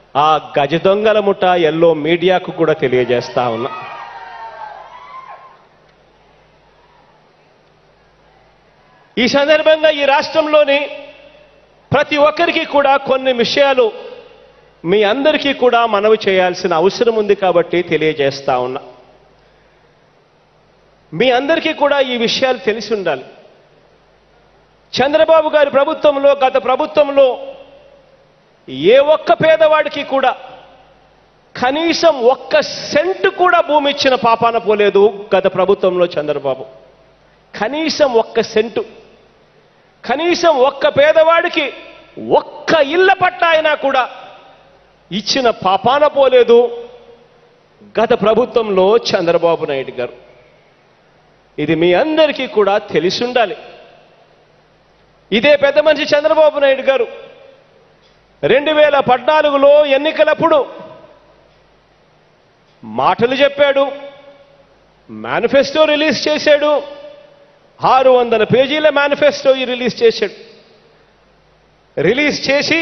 ఆ గజ దొంగల ముఠ ఎల్లో మీడియాకు కూడా తెలియజేస్తా ఉన్నా ఈ సందర్భంగా ఈ రాష్ట్రంలోని ప్రతి ఒక్కరికి కూడా కొన్ని విషయాలు మీ అందరికీ కూడా మనవి చేయాల్సిన అవసరం ఉంది కాబట్టి తెలియజేస్తా ఉన్నా మీ అందరికీ కూడా ఈ విషయాలు తెలిసి ఉండాలి చంద్రబాబు గారి ప్రభుత్వంలో గత ప్రభుత్వంలో ఏ ఒక్క పేదవాడికి కూడా కనీసం ఒక్క సెంట్ కూడా భూమి ఇచ్చిన పాపాన పోలేదు గత ప్రభుత్వంలో చంద్రబాబు కనీసం ఒక్క సెంటు కనీసం ఒక్క పేదవాడికి ఒక్క ఇళ్ళ పట్ట అయినా కూడా ఇచ్చిన పాపాన పోలేదు గత ప్రభుత్వంలో చంద్రబాబు నాయుడు గారు ఇది మీ అందరికీ కూడా తెలిసి ఉండాలి ఇదే పెద్ద మనిషి చంద్రబాబు నాయుడు గారు రెండు వేల పద్నాలుగులో ఎన్నికలప్పుడు మాటలు చెప్పాడు మేనిఫెస్టో రిలీజ్ చేశాడు ఆరు వందల పేజీల మేనిఫెస్టో రిలీజ్ చేశాడు రిలీజ్ చేసి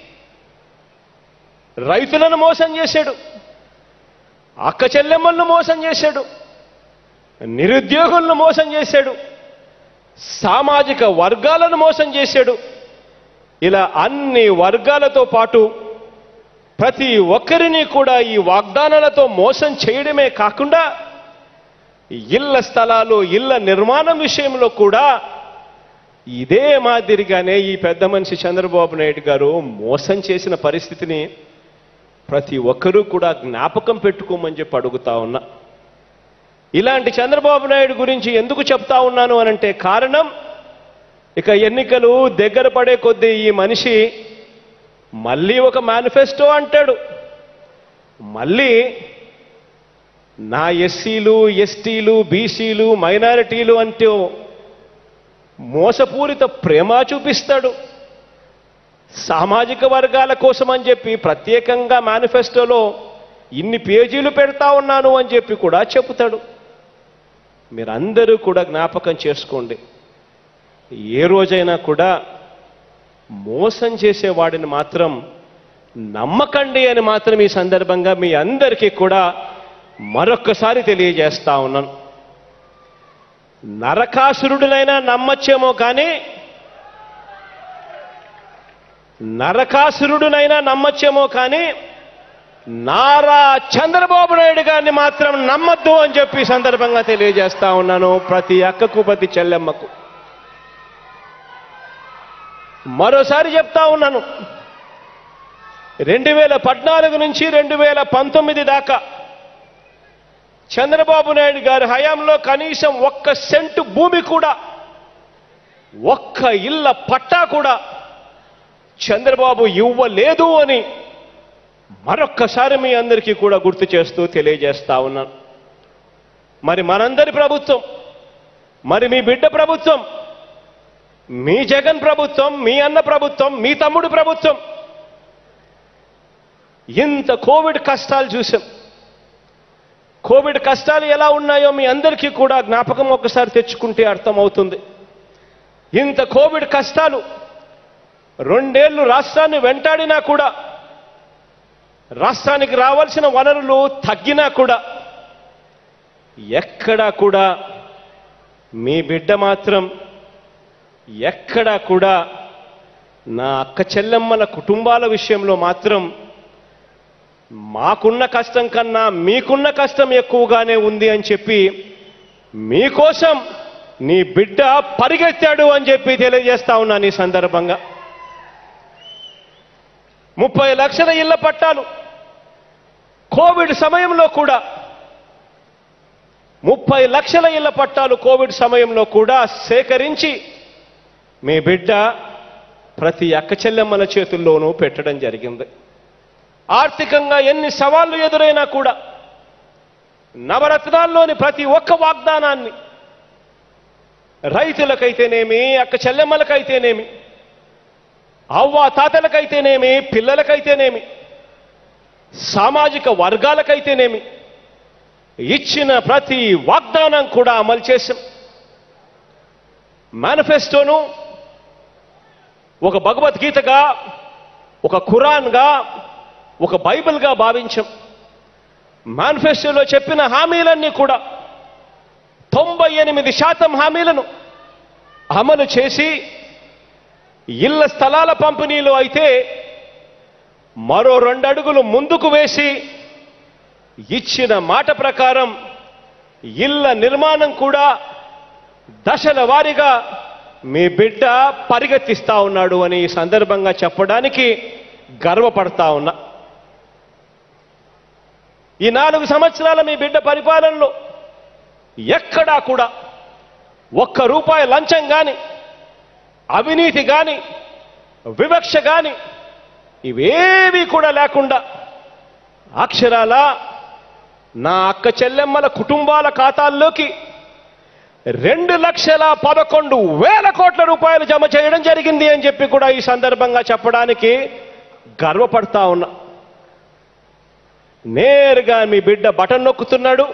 రైతులను మోసం చేశాడు అక్క చెల్లెమ్మలను మోసం చేశాడు నిరుద్యోగులను మోసం చేశాడు సామాజిక వర్గాలను మోసం చేశాడు ఇలా అన్ని వర్గాలతో పాటు ప్రతి ఒక్కరిని కూడా ఈ వాగ్దానాలతో మోసం చేయడమే కాకుండా ఇళ్ల స్థలాలు ఇళ్ల నిర్మాణం విషయంలో కూడా ఇదే మాదిరిగానే ఈ పెద్ద మనిషి చంద్రబాబు నాయుడు గారు మోసం చేసిన పరిస్థితిని ప్రతి ఒక్కరూ కూడా జ్ఞాపకం పెట్టుకోమని చెప్పి అడుగుతా ఉన్నా ఇలాంటి చంద్రబాబు నాయుడు గురించి ఎందుకు చెప్తా ఉన్నాను అనంటే కారణం ఇక ఎన్నికలు దగ్గర పడే కొద్దీ ఈ మనిషి మళ్ళీ ఒక మేనిఫెస్టో అంటాడు మళ్ళీ నా ఎస్సీలు ఎస్టీలు బీసీలు మైనారిటీలు అంటూ మోసపూరిత ప్రేమ చూపిస్తాడు సామాజిక వర్గాల కోసం అని చెప్పి ప్రత్యేకంగా మేనిఫెస్టోలో ఇన్ని పేజీలు పెడతా ఉన్నాను అని చెప్పి కూడా చెబుతాడు మీరందరూ కూడా జ్ఞాపకం చేసుకోండి ఏ రోజైనా కూడా మోసం చేసేవాడిని మాత్రం నమ్మకండి అని మాత్రం ఈ సందర్భంగా మీ అందరికీ కూడా మరొక్కసారి తెలియజేస్తా ఉన్నాను నరకాసురుడినైనా నమ్మచ్చేమో కానీ నరకాసురుడినైనా నమ్మచ్చేమో కానీ నారా చంద్రబాబు నాయుడు గారిని మాత్రం నమ్మద్దు అని చెప్పి ఈ సందర్భంగా తెలియజేస్తా ఉన్నాను ప్రతి అక్కకు ప్రతి చెల్లెమ్మకు మరోసారి చెప్తా ఉన్నాను రెండు వేల పద్నాలుగు నుంచి రెండు వేల పంతొమ్మిది దాకా చంద్రబాబు నాయుడు గారి హయాంలో కనీసం ఒక్క సెంటు భూమి కూడా ఒక్క ఇళ్ళ పట్టా కూడా చంద్రబాబు ఇవ్వలేదు అని మరొక్కసారి మీ అందరికీ కూడా గుర్తు చేస్తూ తెలియజేస్తా ఉన్నాను మరి మనందరి ప్రభుత్వం మరి మీ బిడ్డ ప్రభుత్వం మీ జగన్ ప్రభుత్వం మీ అన్న ప్రభుత్వం మీ తమ్ముడు ప్రభుత్వం ఇంత కోవిడ్ కష్టాలు చూసాం కోవిడ్ కష్టాలు ఎలా ఉన్నాయో మీ అందరికీ కూడా జ్ఞాపకం ఒకసారి తెచ్చుకుంటే అర్థమవుతుంది ఇంత కోవిడ్ కష్టాలు రెండేళ్లు రాష్ట్రాన్ని వెంటాడినా కూడా రాష్ట్రానికి రావాల్సిన వనరులు తగ్గినా కూడా ఎక్కడా కూడా మీ బిడ్డ మాత్రం ఎక్కడా కూడా నా అక్క చెల్లెమ్మల కుటుంబాల విషయంలో మాత్రం మాకున్న కష్టం కన్నా మీకున్న కష్టం ఎక్కువగానే ఉంది అని చెప్పి మీకోసం నీ బిడ్డ పరిగెత్తాడు అని చెప్పి తెలియజేస్తా ఉన్నాను ఈ సందర్భంగా ముప్పై లక్షల ఇళ్ల పట్టాలు కోవిడ్ సమయంలో కూడా ముప్పై లక్షల ఇళ్ల పట్టాలు కోవిడ్ సమయంలో కూడా సేకరించి మీ బిడ్డ ప్రతి అక్క చెల్లెమ్మల చేతుల్లోనూ పెట్టడం జరిగింది ఆర్థికంగా ఎన్ని సవాళ్లు ఎదురైనా కూడా నవరత్నాల్లోని ప్రతి ఒక్క వాగ్దానాన్ని రైతులకైతేనేమి అక్క చెల్లెమ్మలకైతేనేమి అవ్వ తాతలకైతేనేమి పిల్లలకైతేనేమి సామాజిక వర్గాలకైతేనేమి ఇచ్చిన ప్రతి వాగ్దానం కూడా అమలు చేశాం మేనిఫెస్టోను ఒక భగవద్గీతగా ఒక ఖురాన్గా ఒక బైబిల్గా భావించాం మేనిఫెస్టోలో చెప్పిన హామీలన్నీ కూడా తొంభై ఎనిమిది శాతం హామీలను అమలు చేసి ఇళ్ల స్థలాల పంపిణీలో అయితే మరో రెండు అడుగులు ముందుకు వేసి ఇచ్చిన మాట ప్రకారం ఇళ్ల నిర్మాణం కూడా దశల వారీగా మీ బిడ్డ పరిగెత్తిస్తా ఉన్నాడు అని ఈ సందర్భంగా చెప్పడానికి గర్వపడతా ఉన్నా ఈ నాలుగు సంవత్సరాల మీ బిడ్డ పరిపాలనలో ఎక్కడా కూడా ఒక్క రూపాయి లంచం గాని అవినీతి గాని వివక్ష గాని ఇవేవి కూడా లేకుండా అక్షరాల నా అక్క చెల్లెమ్మల కుటుంబాల ఖాతాల్లోకి రెండు లక్షల పదకొండు వేల కోట్ల రూపాయలు జమ చేయడం జరిగింది అని చెప్పి కూడా ఈ సందర్భంగా చెప్పడానికి గర్వపడతా ఉన్నా నేరుగా మీ బిడ్డ బటన్ నొక్కుతున్నాడు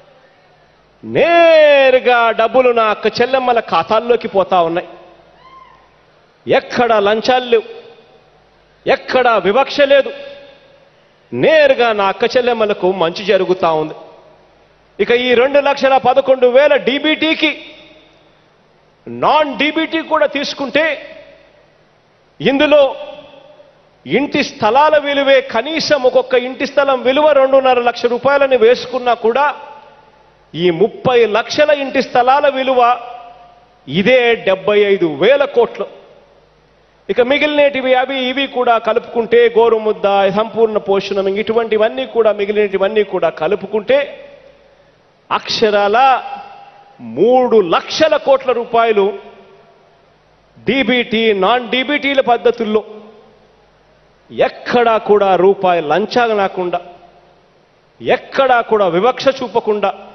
నేరుగా డబ్బులు నా అక్క చెల్లెమ్మల ఖాతాల్లోకి పోతా ఉన్నాయి ఎక్కడ లంచాలు లేవు ఎక్కడ వివక్ష లేదు నేరుగా నా అక్క చెల్లెమ్మలకు మంచి జరుగుతా ఉంది ఇక ఈ రెండు లక్షల పదకొండు వేల డీబీటీకి నాన్ డీబీటీ కూడా తీసుకుంటే ఇందులో ఇంటి స్థలాల విలువే కనీసం ఒక్కొక్క ఇంటి స్థలం విలువ రెండున్నర లక్ష రూపాయలని వేసుకున్నా కూడా ఈ ముప్పై లక్షల ఇంటి స్థలాల విలువ ఇదే డెబ్బై ఐదు వేల కోట్లు ఇక మిగిలినటివి అవి ఇవి కూడా కలుపుకుంటే గోరుముద్ద సంపూర్ణ పోషణం ఇటువంటివన్నీ కూడా మిగిలినటివన్నీ కూడా కలుపుకుంటే అక్షరాల మూడు లక్షల కోట్ల రూపాయలు డీబీటీ నాన్ డీబీటీల పద్ధతుల్లో ఎక్కడా కూడా రూపాయి లంచాలు లేకుండా ఎక్కడా కూడా వివక్ష చూపకుండా